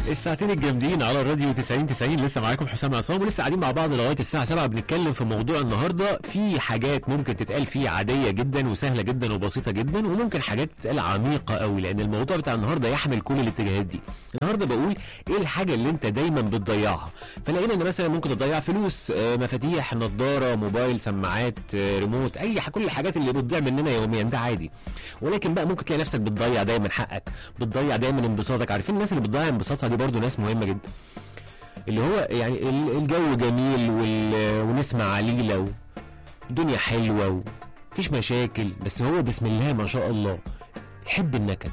الساعتين الجامدين على الراديو 90 90 لسه معاكم حسام عصام ولسه قاعدين مع بعض لغايه الساعه 7 بنتكلم في موضوع النهارده في حاجات ممكن تتقال فيه عاديه جدا وسهله جدا وبسيطه جدا وممكن حاجات تتقال عميقه قوي لان الموضوع بتاع النهارده يحمل كل الاتجاهات دي النهارده بقول ايه الحاجه اللي انت دايما بتضيعها فلقينا ان مثلا ممكن تضيع فلوس آه، مفاتيح نظاره موبايل سماعات آه، ريموت اي ح- كل الحاجات اللي بتضيع مننا يوميا ده عادي ولكن بقى ممكن تلاقي نفسك بتضيع دايما حقك بتضيع دايما انبساطك عارفين الناس اللي بتضيع انبساطها دي برضو ناس مهمه جدا اللي هو يعني ال- الجو جميل وال- ونسمع عليله والدنيا حلوه ومفيش مشاكل بس هو بسم الله ما شاء الله يحب النكد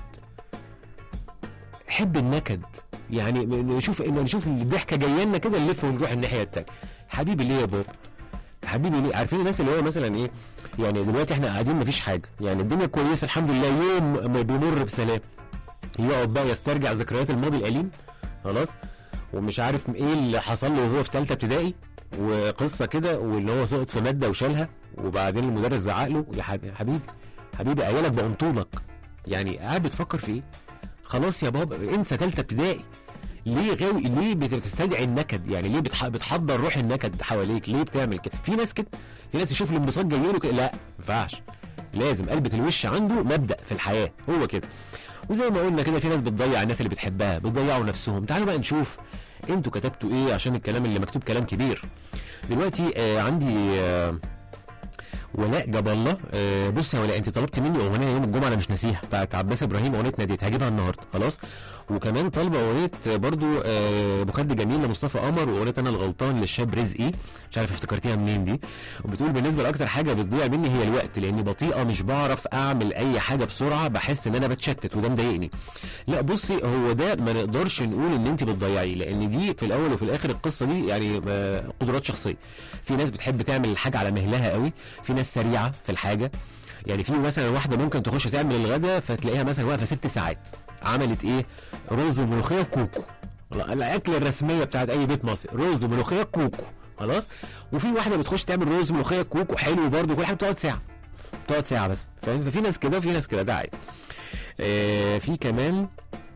يحب النكد يعني نشوف نشوف الضحكه جايه لنا كده نلف ونروح الناحيه التانيه حبيبي ليه يا بابا حبيبي ليه عارفين الناس اللي هو مثلا ايه يعني دلوقتي احنا قاعدين مفيش حاجه يعني الدنيا كويسه الحمد لله يوم ما بيمر بسلام يقعد بقى يسترجع ذكريات الماضي الاليم خلاص ومش عارف ايه اللي حصل له وهو في ثالثه ابتدائي وقصه كده واللي هو سقط في ماده وشالها وبعدين المدرس زعق له يا حبيبي حبيبي حبيبي عيالك بقوا طولك يعني قاعد بتفكر في ايه خلاص يا بابا انسى ثالثه ابتدائي ليه غاوي ليه بتستدعي النكد يعني ليه بتح... بتحضر روح النكد حواليك ليه بتعمل كده في ناس كده في ناس يشوف الانبساط جاي له كده لا ما ينفعش لازم قلبة الوش عنده مبدأ في الحياة هو كده وزي ما قلنا كده في ناس بتضيع الناس اللي بتحبها بتضيعوا نفسهم تعالوا بقى نشوف انتوا كتبتوا ايه عشان الكلام اللي مكتوب كلام كبير دلوقتي آه عندي آه ولاء جاب الله آه بص يا ولاء انت طلبت مني اغنيه يوم الجمعه انا مش ناسيها بتاعت عباس ابراهيم اغنيه ناديت هجيبها النهارده خلاص وكمان طالبه اغنيه آه، برضو آه مخد جميل لمصطفى قمر واغنيه انا الغلطان للشاب رزقي مش عارف افتكرتيها منين دي وبتقول بالنسبه لاكتر حاجه بتضيع مني هي الوقت لاني بطيئه مش بعرف اعمل اي حاجه بسرعه بحس ان انا بتشتت وده مضايقني لا بصي هو ده ما نقدرش نقول ان انت بتضيعيه لان دي في الاول وفي الاخر القصه دي يعني آه، قدرات شخصيه في ناس بتحب تعمل الحاجه على مهلها قوي في ناس سريعه في الحاجه يعني في مثلا واحده ممكن تخش تعمل الغدا فتلاقيها مثلا واقفه ست ساعات عملت ايه رز وملوخيه وكوكو لا، الاكله الرسميه بتاعت اي بيت مصري رز وملوخيه كوكو خلاص وفي واحده بتخش تعمل رز ملوخيه كوكو حلو برده كل حاجه بتقعد ساعه بتقعد ساعه بس فاهم ففي ناس كده وفي ناس كده ده عادي آه في كمان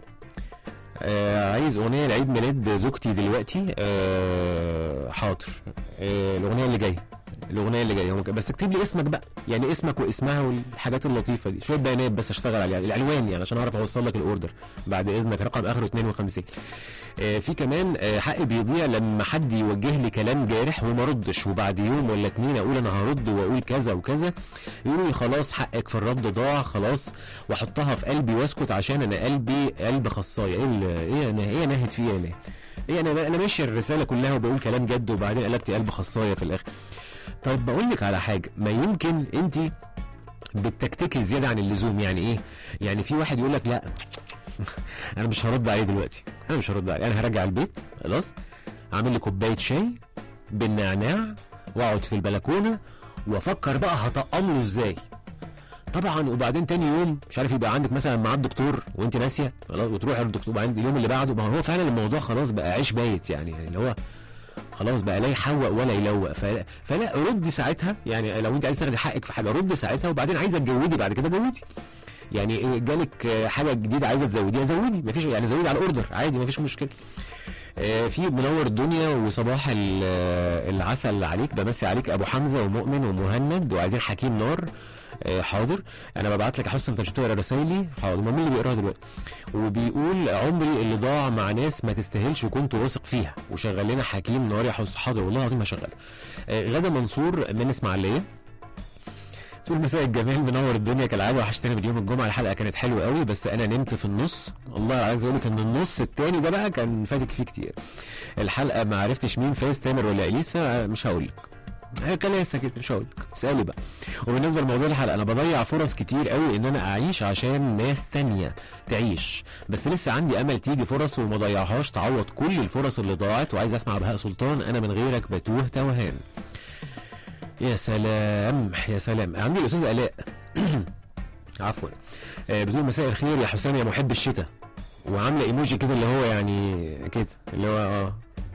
آه عايز اغنيه لعيد ميلاد زوجتي دلوقتي آه حاضر آه الاغنيه اللي جايه الاغنيه اللي جايه ممكن بس اكتب لي اسمك بقى يعني اسمك واسمها والحاجات اللطيفه دي شويه بيانات بس اشتغل عليها العنوان يعني عشان اعرف اوصل لك الاوردر بعد اذنك رقم اخره 52 آه في كمان آه حقي بيضيع لما حد يوجه لي كلام جارح وما ردش وبعد يوم ولا اتنين اقول انا هرد واقول كذا وكذا يقولوا لي خلاص حقك في الرد ضاع خلاص واحطها في قلبي واسكت عشان انا قلبي قلب خصايه ايه ال- ايه انا ايه نهت فيه انا ايه انا انا ماشي الرساله كلها وبقول كلام جد وبعدين قلبت قلب خصايه في الاخر طيب بقول لك على حاجه ما يمكن انت بتكتكي زياده عن اللزوم يعني ايه يعني في واحد يقول لك لا انا مش هرد عليه دلوقتي انا مش هرد عليه انا هرجع البيت خلاص اعمل لي كوبايه شاي بالنعناع واقعد في البلكونه وافكر بقى هطقم له ازاي طبعا وبعدين تاني يوم مش عارف يبقى عندك مثلا ميعاد دكتور وانت ناسيه خلاص وتروح للدكتور وبعدين اليوم اللي بعده ما هو فعلا الموضوع خلاص بقى عيش بايت يعني يعني اللي هو خلاص بقى لا يحوق ولا يلوق فلا, فلا رد ساعتها يعني لو انت عايز تاخدي حقك في حاجه رد ساعتها وبعدين عايزه تجودي بعد كده جودي يعني إيه جالك آه، حاجه جديده عايزه تزوديها زودي مفيش يعني زودي على الاوردر عادي مفيش مشكله آه، في منور الدنيا وصباح ال- آه، العسل عليك بمسي عليك ابو حمزه ومؤمن ومهند وعايزين حكيم نار آه، حاضر انا ببعت لك يا حسن انت مش هتقرا رسايلي حاضر ما مين اللي بيقراها دلوقتي وبيقول عمري اللي ضاع مع ناس ما تستاهلش وكنت واثق فيها وشغل لنا حكيم نار يا حسن حاضر والله العظيم هشغل آه، غدا منصور من اسماعيليه تقول مساء الجمال منور الدنيا كالعاده وحشتني من يوم الجمعه الحلقه كانت حلوه قوي بس انا نمت في النص والله عايز اقول لك ان النص التاني ده بقى كان فاتك فيه كتير الحلقه ما عرفتش مين فاز تامر ولا اليسا آه، مش هقول لك هي كلاسه كده مش هقول لك اسالي بقى وبالنسبه لموضوع الحلقه انا بضيع فرص كتير قوي ان انا اعيش عشان ناس تانية تعيش بس لسه عندي امل تيجي فرص وما ضيعهاش تعوض كل الفرص اللي ضاعت وعايز اسمع بهاء سلطان انا من غيرك بتوه توهان يا سلام يا سلام عندي الاستاذ الاء عفوا آه، بتقول مساء الخير يا حسام يا محب الشتاء وعامله ايموجي كده اللي هو يعني كده اللي هو اه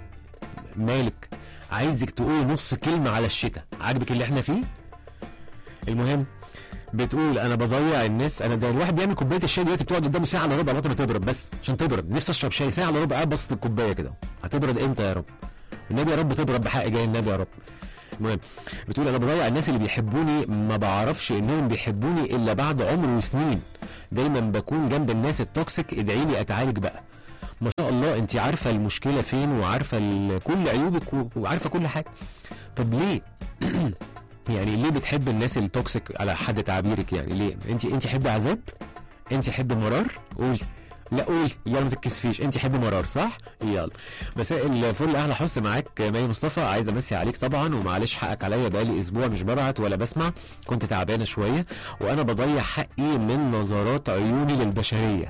مالك عايزك تقولي نص كلمه على الشتاء عاجبك اللي احنا فيه المهم بتقول انا بضيع الناس انا ده الواحد بيعمل كوبايه الشاي دلوقتي بتقعد قدامه ساعه الا ربع لغايه ما تبرد بس عشان تبرد نفسي اشرب شاي ساعه الا ربع قاعد بسط الكوبايه كده هتبرد امتى يا رب النبي يا رب تبرد بحق جاي النبي يا رب المهم بتقول انا بضيع الناس اللي بيحبوني ما بعرفش انهم بيحبوني الا بعد عمر وسنين دايما بكون جنب الناس التوكسيك ادعي لي اتعالج بقى ما شاء الله انت عارفه المشكله فين وعارفه ال- كل عيوبك و- وعارفه كل حاجه طب ليه يعني ليه بتحب الناس التوكسيك على حد تعبيرك يعني ليه انت انت حب عذاب انت حب مرار قولي لا قولي يلا ما تتكسفيش انت حب مرار صح يلا مساء الفل اهلا حس معاك مي مصطفى عايز امسي عليك طبعا ومعلش حقك عليا بقالي اسبوع مش ببعت ولا بسمع كنت تعبانه شويه وانا بضيع حقي من نظرات عيوني للبشريه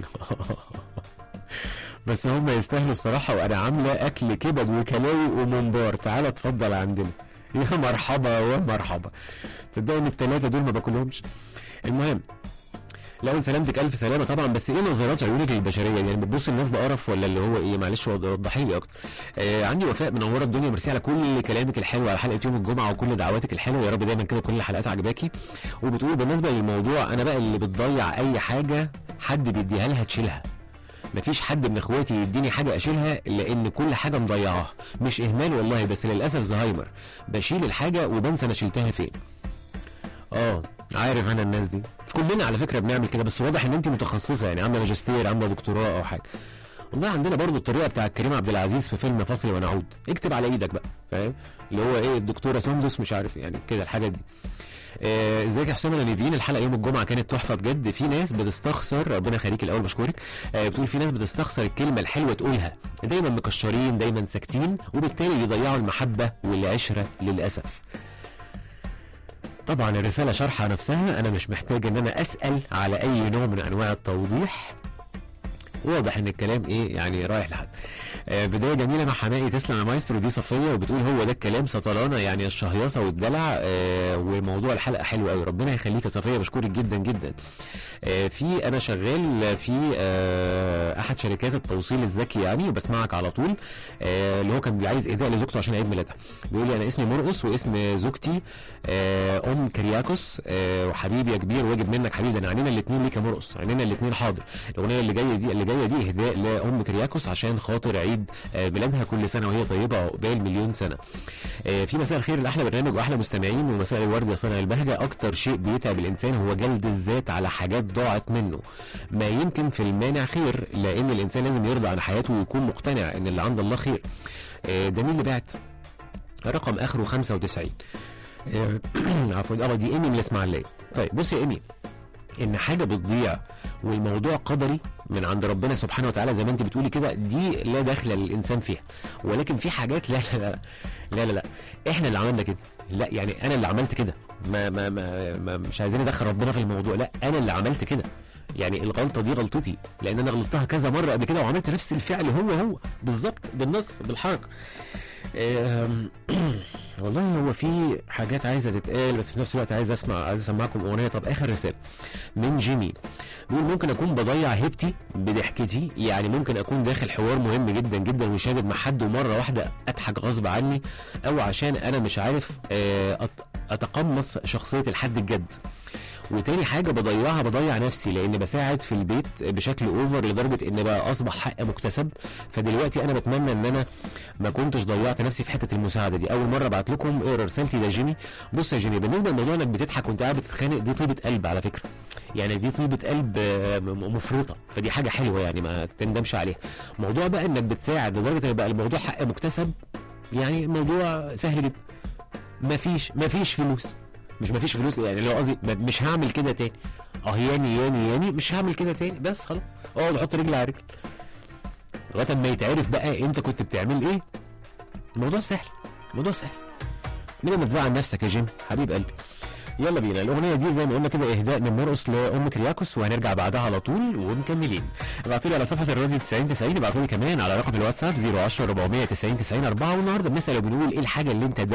بس هم يستاهلوا الصراحه وانا عامله اكل كبد وكلاوي وممبار تعالى اتفضل عندنا يا مرحبا ومرحبا تصدقوا ان الثلاثه دول ما باكلهمش المهم لو سلامتك الف سلامه طبعا بس ايه نظرات عيونك للبشريه يعني بتبص الناس بقرف ولا اللي هو ايه معلش وض- وضحي لي اكتر آه عندي وفاء منوره الدنيا ميرسي على كل كلامك الحلو على حلقه يوم الجمعه وكل دعواتك الحلوه يا رب دايما كده كل الحلقات عجباكي وبتقول بالنسبه للموضوع انا بقى اللي بتضيع اي حاجه حد بيديها لها تشيلها مفيش حد من اخواتي يديني حاجه اشيلها لان كل حاجه مضيعاها مش اهمال والله بس للاسف زهايمر بشيل الحاجه وبنسى انا شلتها فين اه عارف انا الناس دي كلنا على فكره بنعمل كده بس واضح ان انت متخصصه يعني عامله ماجستير عامله دكتوراه او حاجه والله عندنا برضو الطريقه بتاع كريم عبد العزيز في فيلم فاصل ونعود اكتب على ايدك بقى فاهم اللي هو ايه الدكتوره سندس مش عارف يعني كده الحاجات دي آه، ازيك يا حسام انا نيفين الحلقه يوم الجمعه كانت تحفه بجد في ناس بتستخسر ربنا يخليك الاول بشكرك آه، بتقول في ناس بتستخسر الكلمه الحلوه تقولها دايما مكشرين دايما ساكتين وبالتالي يضيعوا المحبه والعشره للاسف طبعا الرساله شرحها نفسها انا مش محتاج ان انا اسال على اي نوع من انواع التوضيح واضح ان الكلام ايه يعني رايح لحد آه بدايه جميله مع حمائي تسلم يا مايسترو دي صفيه وبتقول هو ده الكلام سطلانه يعني الشهيصه والدلع آه وموضوع الحلقه حلو قوي ربنا يخليك يا صفيه بشكرك جدا جدا آه في انا شغال في آه احد شركات التوصيل الذكي يعني وبسمعك على طول آه اللي هو كان عايز اهداء لزوجته عشان عيد ميلادها بيقول لي انا اسمي مرقص واسم زوجتي آه ام كرياكوس آه وحبيبي يا كبير واجب منك حبيبي ده انا عينينا الاثنين ليك يا مرقص عينينا الاثنين حاضر الاغنيه اللي جايه دي اللي جايه دي اهداء لام كرياكوس عشان خاطر عيد آه ميلادها كل سنه وهي طيبه عقبال مليون سنه آه في مساء الخير لاحلى برنامج واحلى مستمعين ومساء الورد يا صانع البهجه اكتر شيء بيتعب الانسان هو جلد الذات على حاجات ضاعت منه ما يمكن في المانع خير لان الانسان لازم يرضى عن حياته ويكون مقتنع ان اللي عند الله خير آه ده مين اللي بعت رقم اخره 95 آه، عفوا اه دي ايمي من الاسماعيليه طيب بص يا ايمي ان حاجه بتضيع والموضوع قدري من عند ربنا سبحانه وتعالى زي ما انت بتقولي كده دي لا دخل للانسان فيها ولكن في حاجات لا لا لا لا لا, لا. احنا اللي عملنا كده لا يعني انا اللي عملت كده ما, ما, ما, ما مش عايزين ندخل ربنا في الموضوع لا انا اللي عملت كده يعني الغلطه دي غلطتي لان انا غلطتها كذا مره قبل كده وعملت نفس الفعل هو هو بالظبط بالنص بالحركه آم، والله هو في حاجات عايزه تتقال بس في نفس الوقت عايز اسمع عايز اسمعكم اغنيه طب اخر رساله من جيمي بيقول ممكن اكون بضيع هيبتي بضحكتي يعني ممكن اكون داخل حوار مهم جدا جدا وشادد مع حد ومره واحده اضحك غصب عني او عشان انا مش عارف آه، أت- اتقمص شخصيه الحد الجد وتاني حاجه بضيعها بضيع نفسي لان بساعد في البيت بشكل اوفر لدرجه ان بقى اصبح حق مكتسب فدلوقتي انا بتمنى ان انا ما كنتش ضيعت نفسي في حته المساعده دي اول مره ابعت لكم اقرا رسالتي ده جيمي بص يا جيمي بالنسبه لموضوع انك بتضحك وانت قاعد بتتخانق دي طيبه قلب على فكره يعني دي طيبه قلب آه، م- مفرطه فدي حاجه حلوه يعني ما تندمش عليها موضوع بقى انك بتساعد لدرجه ان بقى الموضوع حق مكتسب يعني الموضوع سهل جدا مفيش مفيش فلوس مش مفيش فلوس يعني لو قصدي م- مش هعمل كده تاني اه ياني ياني ياني مش هعمل كده تاني بس خلاص اقعد احط رجل على رجل لغايه اما يتعرف بقى انت كنت بتعمل ايه الموضوع سهل الموضوع سهل ليه ما تزعل نفسك يا جيم حبيب قلبي يلا بينا الاغنيه دي زي ما قلنا كده اهداء من مرقص لام كرياكوس وهنرجع بعدها على طول ومكملين ابعتوا لي على صفحه الراديو 90 90 ابعتوا لي كمان على رقم الواتساب 010 490 90 4 والنهارده بنسال وبنقول ايه الحاجه اللي انت